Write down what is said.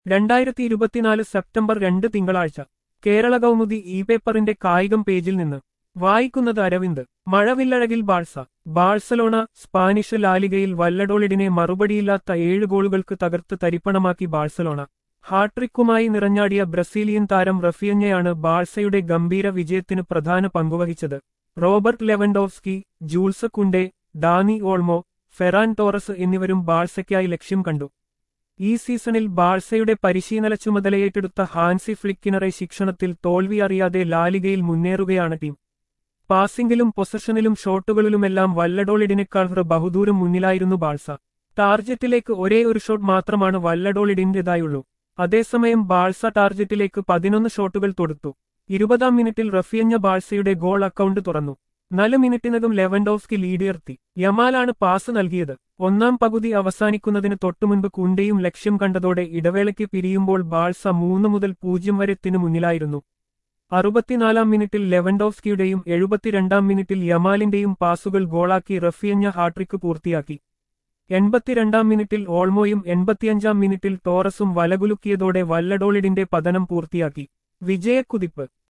രണ്ടായിരത്തി ഇരുപത്തിനാല് സെപ്റ്റംബർ രണ്ട് തിങ്കളാഴ്ച കേരള കൗമുദി ഇ പേപ്പറിന്റെ കായികം പേജിൽ നിന്ന് വായിക്കുന്നത് അരവിന്ദ് മഴവില്ലഴകിൽ ബാഴ്സ ബാഴ്സലോണ സ്പാനിഷ് ലാലിഗയിൽ വല്ലഡോളിഡിനെ മറുപടിയില്ലാത്ത ഏഴ് ഗോളുകൾക്ക് തകർത്ത് തരിപ്പണമാക്കി ബാഴ്സലോണ ഹാട്രിക്കുമായി നിറഞ്ഞാടിയ ബ്രസീലിയൻ താരം റഫിയഞ്ഞയാണ് ബാഴ്സയുടെ ഗംഭീര വിജയത്തിന് പ്രധാന പങ്കുവഹിച്ചത് Robert Lewandowski Jules Kounde Dani Olmo Ferran Torres എന്നിവരും ബാഴ്സയ്ക്കായി ലക്ഷ്യം കണ്ടു ഈ സീസണിൽ ബാഴ്സയുടെ പരിശീലന ചുമതലയേറ്റെടുത്ത ഹാൻസി ഫ്ലിക്കിനറെ ശിക്ഷണത്തിൽ തോൽവി അറിയാതെ ലാലിഗയിൽ മുന്നേറുകയാണ് ടീം പാസിംഗിലും പൊസഷനിലും ഷോട്ടുകളിലുമെല്ലാം വല്ലഡോളിഡിനേക്കാൾ ബഹുദൂരം മുന്നിലായിരുന്നു ബാഴ്സ ടാർജറ്റിലേക്ക് ഒരേ ഒരു ഷോട്ട് മാത്രമാണ് വല്ലഡോളിഡിന്റേതായുള്ളൂ അതേസമയം ബാഴ്സ ടാർജറ്റിലേക്ക് പതിനൊന്ന് ഷോട്ടുകൾ തൊടുത്തു ഇരുപതാം മിനിറ്റിൽ റഫിയഞ്ഞ ബാഴ്സയുടെ ഗോൾ അക്കൗണ്ട് തുറന്നു നാല് മിനിറ്റിനകം ലെവൻഡോവ്സ്കി ലീഡുയർത്തി യമാലാണ് പാസ് നൽകിയത് ഒന്നാം പകുതി അവസാനിക്കുന്നതിന് തൊട്ടുമുൻപ് കുണ്ടയും ലക്ഷ്യം കണ്ടതോടെ ഇടവേളയ്ക്ക് പിരിയുമ്പോൾ ബാഴ്സ മൂന്ന് മുതൽ പൂജ്യം വരെത്തിന് മുന്നിലായിരുന്നു അറുപത്തിനാലാം മിനിറ്റിൽ ലെവൻഡോവ്സ്കിയുടെയും എഴുപത്തിരണ്ടാം മിനിറ്റിൽ യമാലിന്റെയും പാസുകൾ ഗോളാക്കി റഫിയഞ്ഞ ഹാട്രിക്ക് പൂർത്തിയാക്കി എൺപത്തിരണ്ടാം മിനിറ്റിൽ ഓൾമോയും എൺപത്തിയഞ്ചാം മിനിറ്റിൽ ടോറസും വലകുലുക്കിയതോടെ വല്ലഡോളിഡിന്റെ പതനം പൂർത്തിയാക്കി വിജയക്കുതിപ്പ്